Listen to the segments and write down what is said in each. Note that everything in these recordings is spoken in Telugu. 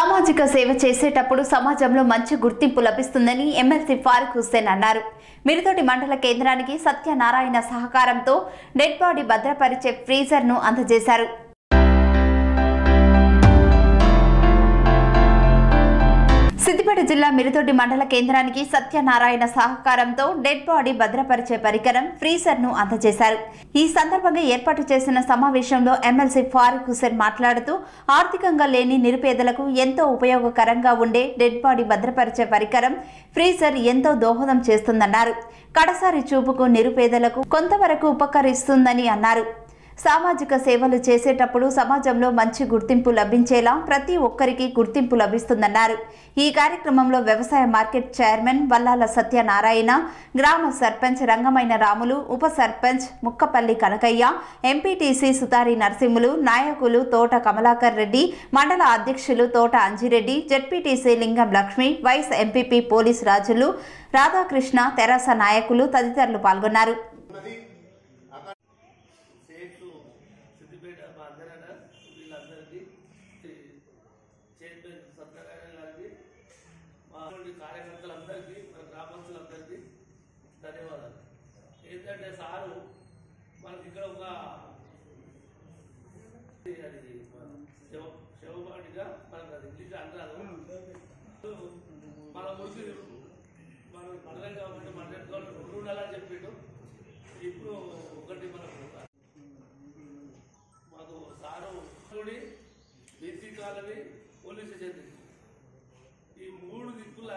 సామాజిక సేవ చేసేటప్పుడు సమాజంలో మంచి గుర్తింపు లభిస్తుందని ఎమ్మెల్సీ ఫారూక్ హుస్సేన్ అన్నారు మిరుతోటి మండల కేంద్రానికి సత్యనారాయణ సహకారంతో డెడ్ బాడీ భద్రపరిచే ఫ్రీజర్ను అందజేశారు సిద్దిపేట జిల్లా మిరుతొడ్డి మండల కేంద్రానికి సత్యనారాయణ సహకారంతో డెడ్ బాడీ భద్రపరిచే పరికరం ఫ్రీజర్ ను అందజేశారు ఈ సందర్భంగా ఏర్పాటు చేసిన సమావేశంలో ఎమ్మెల్సీ ఫారూక్ హుసేన్ మాట్లాడుతూ ఆర్థికంగా లేని నిరుపేదలకు ఎంతో ఉపయోగకరంగా ఉండే డెడ్ బాడీ భద్రపరిచే పరికరం ఫ్రీజర్ ఎంతో దోహదం చేస్తుందన్నారు కడసారి చూపుకు నిరుపేదలకు కొంతవరకు ఉపకరిస్తుందని అన్నారు సామాజిక సేవలు చేసేటప్పుడు సమాజంలో మంచి గుర్తింపు లభించేలా ప్రతి ఒక్కరికి గుర్తింపు లభిస్తుందన్నారు ఈ కార్యక్రమంలో వ్యవసాయ మార్కెట్ చైర్మన్ వల్లాల సత్యనారాయణ గ్రామ సర్పంచ్ రంగమైన రాములు ఉప సర్పంచ్ ముక్కపల్లి కనకయ్య ఎంపీటీసీ సుతారి నరసింహులు నాయకులు తోట కమలాకర్ రెడ్డి మండల అధ్యక్షులు తోట అంజిరెడ్డి జెడ్పీటీసీ లింగం లక్ష్మి వైస్ ఎంపీపీ పోలీస్ రాజులు రాధాకృష్ణ తెరాస నాయకులు తదితరులు పాల్గొన్నారు సేటు సిద్దిపేట మా అందరన వీళ్ళందరికీ చైర్మన్ సత్యనారాయణ గారికి మా నుండి కార్యకర్తలందరికీ మన గ్రామస్తులందరికీ ధన్యవాదాలు ఏంటంటే సారు మనకి ఇక్కడ ఒక అది మన శవ శవపాటిగా మనకు అది ఇంగ్లీష్ అంటారు మన మురికి మన మండలం గవర్నమెంట్ మండలం గవర్నమెంట్ రెండు ఉండాలని చెప్పిండు ఇప్పుడు ఒకటి మనకు మాకు సారు గుడి బీసీ కాలనీ పోలీస్ స్టేషన్ ఈ మూడు దిక్కుల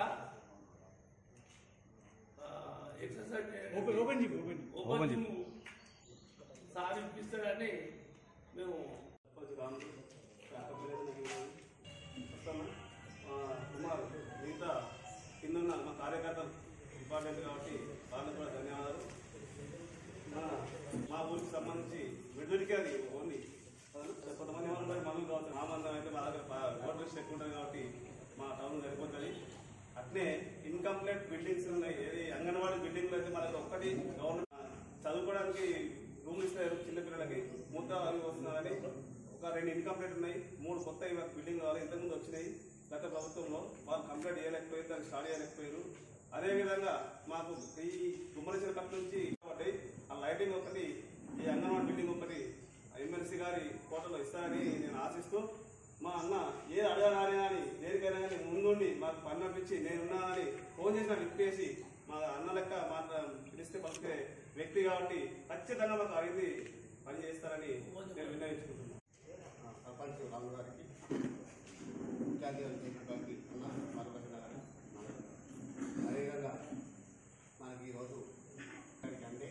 ఎక్సర్సైజ్ ఓపెన్ ఓపెన్ చెప్పు ఓపెన్ ఓపెన్ జిమ్ సార్ ఇప్పిస్తాడని మేము కొంచెం రాముడు కాకపోతే వస్తామా కుమార్ మిగతా కింద ఉన్న మా కార్యకర్తలు ఇంపార్టెంట్ కాబట్టి వాళ్ళకి కూడా ధన్యవాదాలు మన మా ఊరికి సంబంధించి విడుదలకి అది ఓన్లీ కొంతమంది ఏమన్నా ఉంటారు మనం కావచ్చు మా మందం అయితే మా దగ్గర ఓటర్ లిస్ట్ ఎక్కువ ఉంటుంది కాబట్టి మా టౌన్ సరిపోతుంది అట్నే ఇన్కంప్లీట్ బిల్డింగ్స్ ఉన్నాయి ఏది అంగన్వాడీ బిల్డింగ్లు అయితే మనకు ఒక్కటి గవర్నమెంట్ చదువుకోవడానికి రూమ్ ఇస్తారు చిన్నపిల్లలకి మూత అవి వస్తున్నారని ఒక రెండు ఇన్కంప్లీట్ ఉన్నాయి మూడు కొత్త బిల్డింగ్ కావాలి ఇంతకుముందు వచ్చినాయి గత ప్రభుత్వంలో వాళ్ళు కంప్లీట్ చేయలేకపోయారు దాన్ని స్టార్ట్ చేయలేకపోయారు అదేవిధంగా మాకు ఈ గుమ్మల కప్ నుంచి కాబట్టి ఆ లైటింగ్ ఒకటి ఈ అంగన్వాడీ బిల్డింగ్ ఒకటి ఎమ్మెల్సీ గారి కోటలో ఇస్తారని నేను ఆశిస్తూ మా అన్న ఏ అడగాలి కానీ దేనికైనా కానీ ముందుండి మాకు పని పంపించి నేనున్నానని ఫోన్ చేసిన విప్పేసి మా అన్న లెక్క మాట పిలిస్తే పలికే వ్యక్తి కాబట్టి ఖచ్చితంగా మాకు అడిగి పని చేస్తారని నేను విన్నవించుకుంటున్నాను సర్పంచ్ రాము గారికి ముఖ్య అతిథులు చేసినటువంటి అన్న బాలకృష్ణ గారు అదేవిధంగా మనకి ఈరోజు ఇక్కడికి అంటే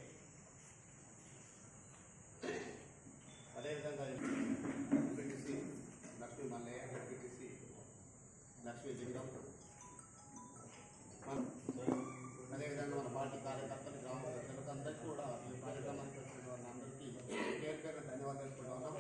అదేవిధంగా ఎంపీటీసీ లక్ష్మీ మల్లయ్య ఎంపీటీసీ లక్ష్మీ లింగం మన- అదేవిధంగా మన పార్టీ కార్యకర్తలు గ్రామ ప్రజలకు అందరికీ కూడా ఈ కార్యక్రమానికి వచ్చిన వాళ్ళందరికీ పేరు పేరు ధన్యవాదాలు తెలుపుకుంటా ఉన్నాం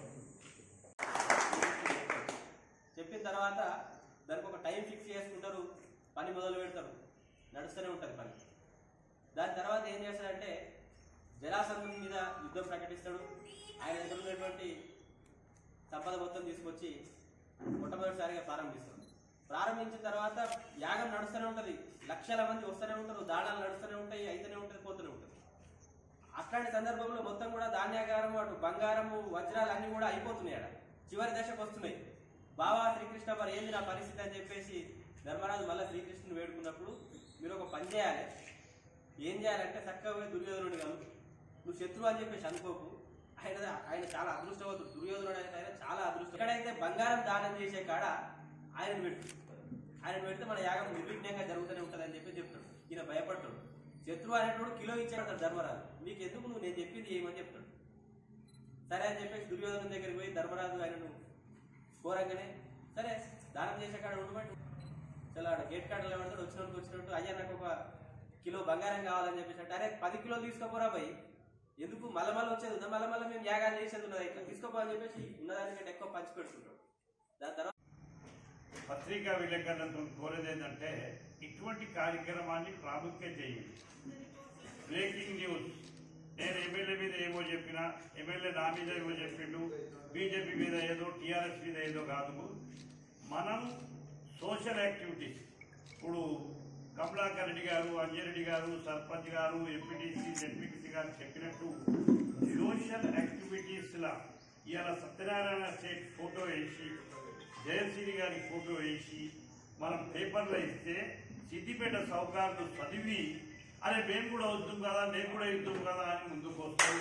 చెప్పిన తర్వాత దానికి ఒక టైం ఫిక్స్ చేసుకుంటారు పని మొదలు పెడతారు నడుస్తూనే ఉంటుంది పని దాని తర్వాత ఏం చేస్తాడంటే జరాసంధం మీద యుద్ధం ప్రకటిస్తాడు ఆయన దగ్గర ఉన్నటువంటి సంపద మొత్తం తీసుకొచ్చి మొట్టమొదటిసారిగా ప్రారంభిస్తాడు ప్రారంభించిన తర్వాత యాగం నడుస్తూనే ఉంటుంది లక్షల మంది వస్తూనే ఉంటారు దాడాలు నడుస్తూనే ఉంటాయి అయితేనే ఉంటుంది పోతూనే ఉంటుంది అట్లాంటి సందర్భంలో మొత్తం కూడా ధాన్యాగారం అటు బంగారము వజ్రాలు అన్ని కూడా అయిపోతున్నాయి ఆడ చివరి దశకు వస్తున్నాయి బాబా శ్రీకృష్ణ మరి ఏంది నా పరిస్థితి అని చెప్పేసి ధర్మరాజు మళ్ళీ శ్రీకృష్ణుని వేడుకున్నప్పుడు మీరు ఒక పని చేయాలి ఏం చేయాలంటే చక్కగా పోయి దుర్యోధనుడు కాదు నువ్వు శత్రువు అని చెప్పేసి అనుకోకు ఆయన ఆయన చాలా అదృష్టవంతుడు దుర్యోధనుడు అయితే ఆయన చాలా అదృష్టం ఎక్కడైతే బంగారం దానం చేసే కాడ ఆయన పెట్టు ఆయన పెడితే మన యాగం నిర్విఘ్నంగా జరుగుతూనే ఉంటుంది అని చెప్పి చెప్తాడు ఈయన భయపడతాడు శత్రువు అనేటోడు కిలో ఇచ్చాడు ధర్మరాజు నీకు ఎందుకు నువ్వు నేను చెప్పింది ఏమని చెప్తాడు సరే అని చెప్పేసి దుర్యోధన దగ్గరికి పోయి ధర్మరాజు ఆయనను కోరంగానే సరే దానం చేసే కాడ ఉండమంటే చాలా ఆడ గేట్ కాడ నిలబడతాడు వచ్చినట్టు వచ్చినట్టు అయ్యా నాకు ఒక కిలో బంగారం కావాలని చెప్పేసి అంటే అరే పది కిలోలు తీసుకోపోరా పోయి ఎందుకు మళ్ళీ మళ్ళీ వచ్చేది ఉందా మళ్ళీ మళ్ళీ మేము యాగాలు చేసేది ఉన్నది ఇట్లా తీసుకోపో అని చెప్పేసి ఉన్నదానికంటే ఎక్కువ పంచి పెడుతుంటాడు దాని తర్వాత పత్రికా విలేకరులతో కోరేది ఏంటంటే ఇటువంటి కార్యక్రమాన్ని ప్రాముఖ్యం చేయండి బ్రేకింగ్ న్యూస్ నేను ఎమ్మెల్యే మీద ఏమో చెప్పినా ఎమ్మెల్యే నా మీద ఏమో చెప్పిండు బీజేపీ మీద ఏదో టీఆర్ఎస్ మీద ఏదో కాదు మనం సోషల్ యాక్టివిటీస్ ఇప్పుడు కమలాకర్ రెడ్డి గారు అంజయ్ రెడ్డి గారు సర్పంచ్ గారు ఎంపీటీసీ జెడ్పీటీసీ గారు చెప్పినట్టు సోషల్ యాక్టివిటీస్లా ఇవాళ సత్యనారాయణ స్టేట్ ఫోటో వేసి జయశ్రీ గారి ఫోటో వేసి మనం పేపర్లో ఇస్తే సిద్దిపేట సౌకర్యాలు చదివి అరే మేము కూడా వద్దాం కదా మేము కూడా ఇద్దాం కదా అని ముందుకు వస్తాం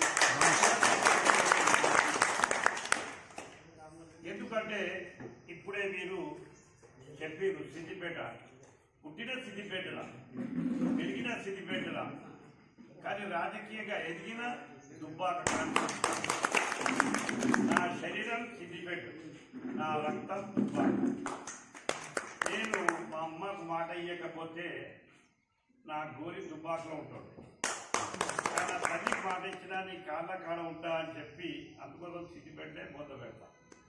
ఎందుకంటే ఇప్పుడే మీరు చెప్పారు సిద్దిపేట పుట్టిన సిద్దిపేటల పెరిగిన సిద్దిపేటల కానీ రాజకీయంగా ఎదిగిన దుబ్బాక ప్రాంతం నా శరీరం సిద్దిపేట నా రక్తం దుబ్బాక నేను మా అమ్మకు మాట ఇవ్వకపోతే నా గోరి దుబ్బాకలో ఉంటుంది కానీ నా తల్లి మాట ఇచ్చినా నీ కాళ్ళ కాడ ఉంటా అని చెప్పి అందుకోసం సిద్దిపేటే మొదలు పెడతా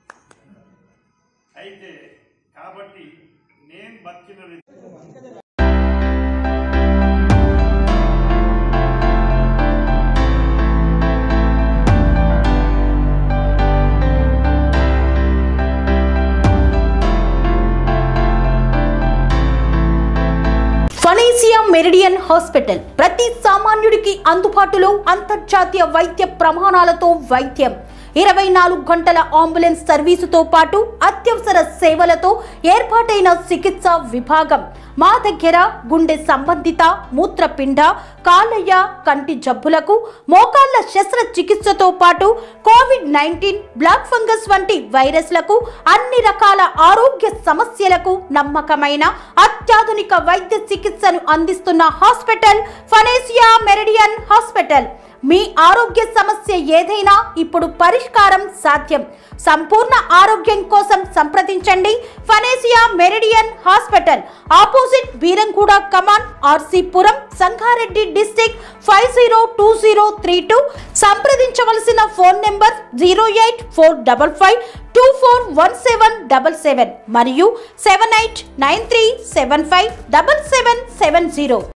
అయితే కాబట్టి నేను బతికిన ఫనేసియా మెరిడియన్ హాస్పిటల్ ప్రతి సామాన్యుడికి అందుబాటులో అంతర్జాతీయ వైద్య ప్రమాణాలతో వైద్యం ఇరవై నాలుగు గంటల అంబులెన్స్ సర్వీసుతో పాటు అత్యవసర సేవలతో ఏర్పాటైన చికిత్స విభాగం మా దగ్గర గుండె సంబంధిత మూత్రపిండ కాలయ్య కంటి జబ్బులకు మోకాళ్ల శస్త్రచికిత్సతో పాటు కోవిడ్ నైన్టీన్ బ్లాక్ ఫంగస్ వంటి వైరస్లకు అన్ని రకాల ఆరోగ్య సమస్యలకు నమ్మకమైన అత్యాధునిక వైద్య చికిత్సను అందిస్తున్న హాస్పిటల్ ఫనేసియా మెరిడియన్ హాస్పిటల్ మీ ఆరోగ్య సమస్య ఏదైనా ఇప్పుడు పరిష్కారం సాధ్యం సంపూర్ణ ఆరోగ్యం కోసం సంప్రదించండి Panacea Meridian hospital opposite Beeramguda కమాన్ RC Puram Sangareddy district five zero two zero three two సంప్రదించవలసిన phone number zero eight four double five two four one seven double seven మరియు seven eight nine three seven five double seven seven zero